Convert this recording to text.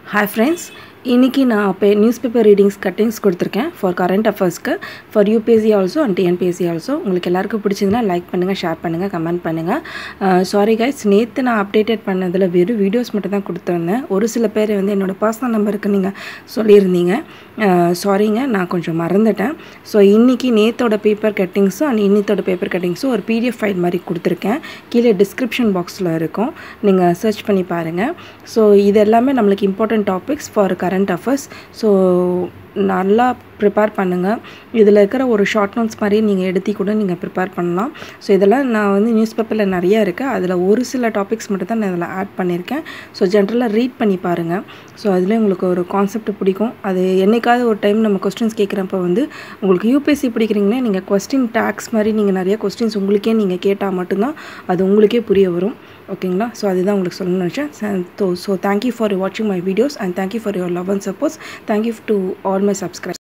hi friends இன்றைக்கி நான் பே நியூஸ் பேப்பர் ரீடிங்ஸ் கட்டிங்ஸ் கொடுத்துருக்கேன் ஃபார் கரண்ட் அஃபேர்ஸ்க்கு for UPSC also and TNPSC also உங்களுக்கு எல்லாருக்கும் பிடிச்சதுன்னா லைக் பண்ணுங்கள் ஷேர் பண்ணுங்கள் கமெண்ட் பண்ணுங்கள் சாரி கைஸ் நேற்று நான் அப்டேட்டட் பண்ணதில் வெறும் வீடியோஸ் மட்டும் தான் கொடுத்துருந்தேன் ஒரு சில பேர் வந்து என்னோடய பர்சனல் நம்பருக்கு நீங்கள் சொல்லியிருந்தீங்க சாரிங்க நான் கொஞ்சம் மறந்துட்டேன் ஸோ இன்றைக்கி நேத்தோட பேப்பர் கட்டிங்ஸும் அண்ட் இன்னித்தோட பேப்பர் கட்டிங்ஸும் ஒரு பிடிஎஃப் ஃபைல் மாதிரி கொடுத்துருக்கேன் கீழே டிஸ்கிரிப்ஷன் பாக்ஸில் இருக்கும் நீங்கள் சர்ச் பண்ணி பாருங்கள் ஸோ இது எல்லாமே நம்மளுக்கு important topics for current affairs so நல்லா ப்ரிப்பேர் பண்ணுங்கள் இதில் இருக்கிற ஒரு ஷார்ட் நோட்ஸ் மாதிரி நீங்கள் எடுத்து கூட நீங்கள் ப்ரிப்பேர் பண்ணலாம் ஸோ இதெல்லாம் நான் வந்து நியூஸ் பேப்பரில் நிறையா இருக்குது அதில் ஒரு சில டாபிக்ஸ் மட்டும் தான் நான் இதில் ஆட் பண்ணியிருக்கேன் ஸோ ஜென்ரலாக ரீட் பண்ணி பாருங்கள் ஸோ அதில் உங்களுக்கு ஒரு கான்செப்ட் பிடிக்கும் அது என்னைக்காவது ஒரு டைம் நம்ம கொஸ்டின்ஸ் கேட்குறப்ப வந்து உங்களுக்கு யூபிஎஸ்சி பிடிக்கிறீங்கன்னா நீங்கள் கொஸ்டின் டேக்ஸ் மாதிரி நீங்கள் நிறைய கொஸ்டின்ஸ் உங்களுக்கே நீங்கள் கேட்டால் மட்டும்தான் அது உங்களுக்கே புரிய வரும் ஓகேங்களா ஸோ அதுதான் உங்களுக்கு சொல்லணும்னு நினச்சேன் ஸோ ஸோ தேங்க்யூ ஃபார் வாட்சிங் my videos and thank you for your love and supports thank you to all my subscribe